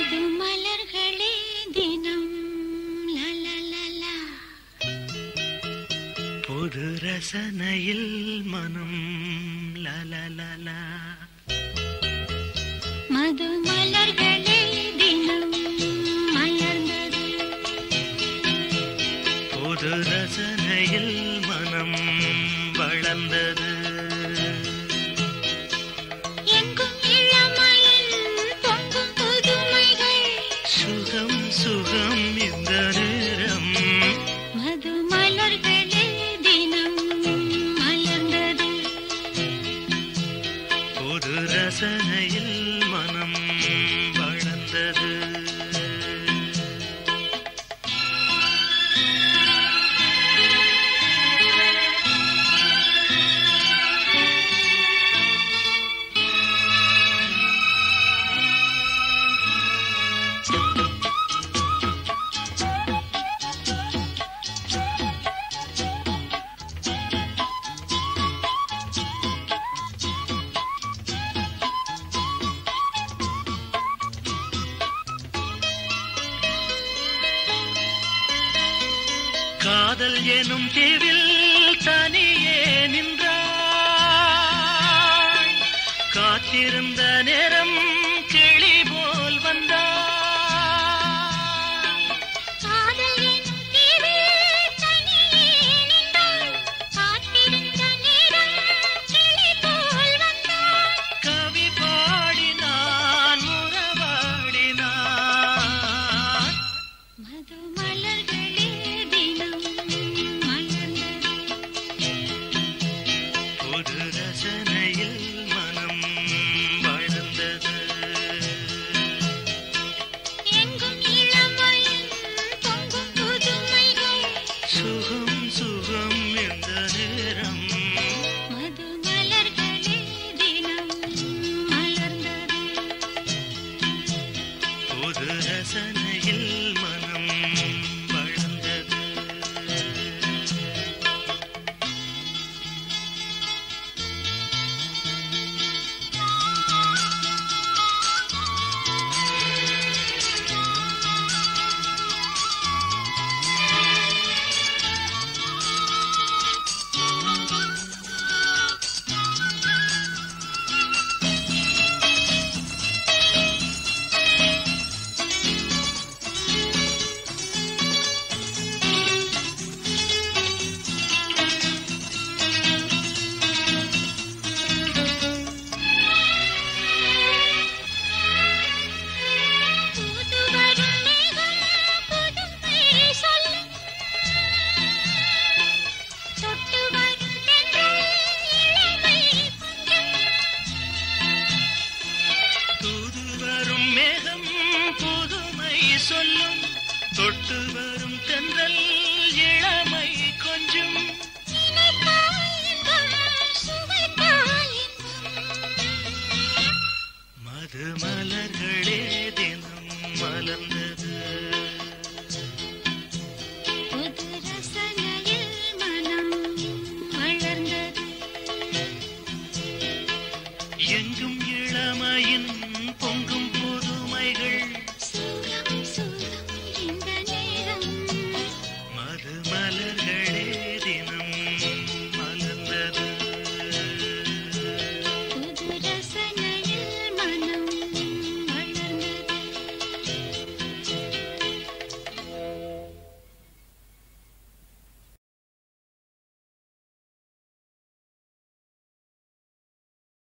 மது மலர்களே தினம் லலலலா. புது ரசனையில் மனம் லலலலா மது மலர்களே தினம் மலர்ந்தது புது ரசனையில் மனம் வளர்ந்தது எங்கும் இளமையில் பொங்கும் புதுமைகள் சுகம் சுகம் இந்த நேரம் மது மலர்களே தினம் மலர்ந்தது புது ரசனையில் மனம் வளர்ந்தது காதல் எனும் தீவில் தனியே நின்றாய் காத்திருந்த நேரம் கிளி போல் வந்தாய் காதல் எனும் தீவில் தனியே நின்றாய். காத்திருந்த நேரம் கிளி போல் வந்தாய். கவி பாடினான் உறவாடினான் மது மலர்களே தினம் மலர்ந்தது புது ரசனையில் மனம் வளர்ந்தது எங்கும் இளமையில் பொங்கும் புதுமைகள் சுகம் சுகம் இந்த நேரம் மது மலர்களே தினம் மலர்ந்தது புது ரசனையில் மனம் வளர்ந்தது புது வரும் மேகம் புதுமை சொல்லும் தொட்டு வரும் தென்றல் இளமை கொஞ்சம் தூது வரும் மேகம் புதுமை சொல்லும் தொட்டு வரும் தென்றல் இளமை கொஞ்சம் நினைத்தால் இன்பம் சுவைத்தால் இன்பம் மது மலர்களே